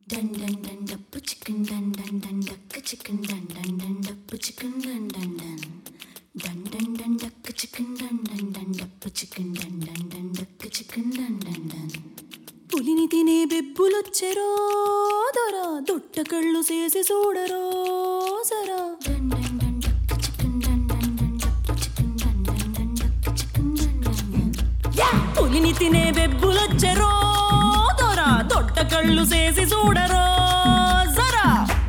Dun dun dun dappu chicken dun dun dun duck chicken dun dun dun dappu chicken dun dun dun dun dun dun duck chicken dun dun dun dappu chicken dun dun dun duck chicken dun dun dun పులిని తినే బెబ్బులొచ్చెరో దొరా దొట్ట కళ్ళు చేసి చూడరో సరా dun dun dun duck chicken dun dun dun dappu chicken dun dun dun duck chicken dun dun dun పులిని తినే బెబ్బులొచ్చెరో దొరా దొట్ట కళ్ళు చేసి చూడరో సరా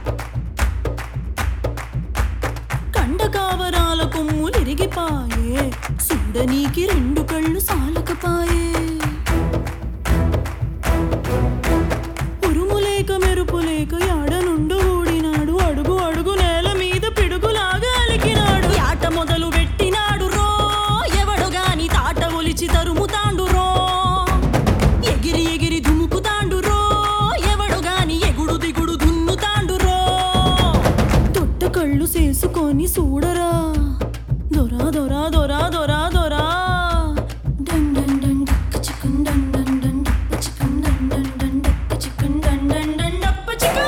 కండ కావరాల కొమ్ములిరిగిపాయే చూడనీకి రెండు కళ్ళు సాలకపాయే ఉరుము లేక మెరుపు లేక యాడ నుండు ఊడినాడు అడుగు అడుగు నేల మీద పిడుగులాగా అలికినాడు ఆట మొదలు పెట్టినాడు రో ఎవడు గాని తాట ఒలిచి తరుముతాండు రో ఎగిరి ఎగిరి దుముకుతాండు రో ఎవడు గాని ఎగుడు దిగుడు దున్నుతాండు రో తొట్ట కళ్ళు చేసుకొని చూడరా దొరా దొరా దొరా దొరా దొరా dun dun dun duck chicken dun dun dun dappu chicken dun dun dun duck chicken dun dun dun dappu chicken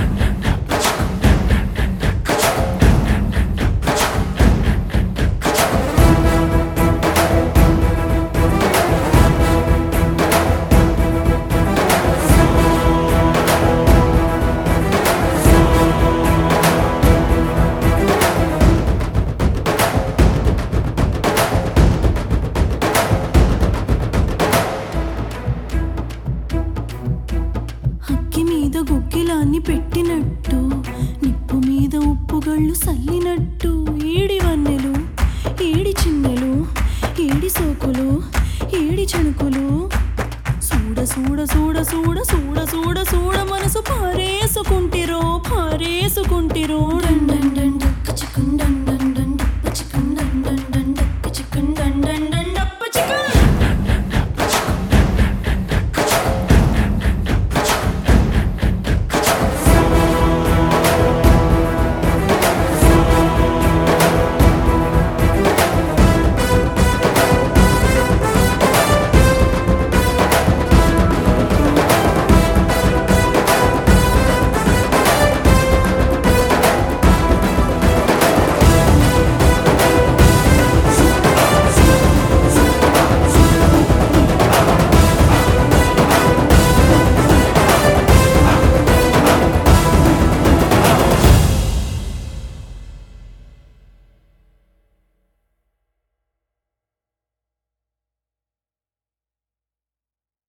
అక్కి మీద గుగ్గిలాన్ని పెట్టినట్టు నిప్పు మీద ఉప్పుగళ్ళు సల్లినట్టు ఏడి వన్నెలు ఏడి చిన్నెలు ఏడి సోకులు ఏడి చణుకులు చూడ చూడ చూడ చూడ చూడ చూడ చూడ మనసు పారేసుకుంటిరో పారేసుకుంటిరో dun dun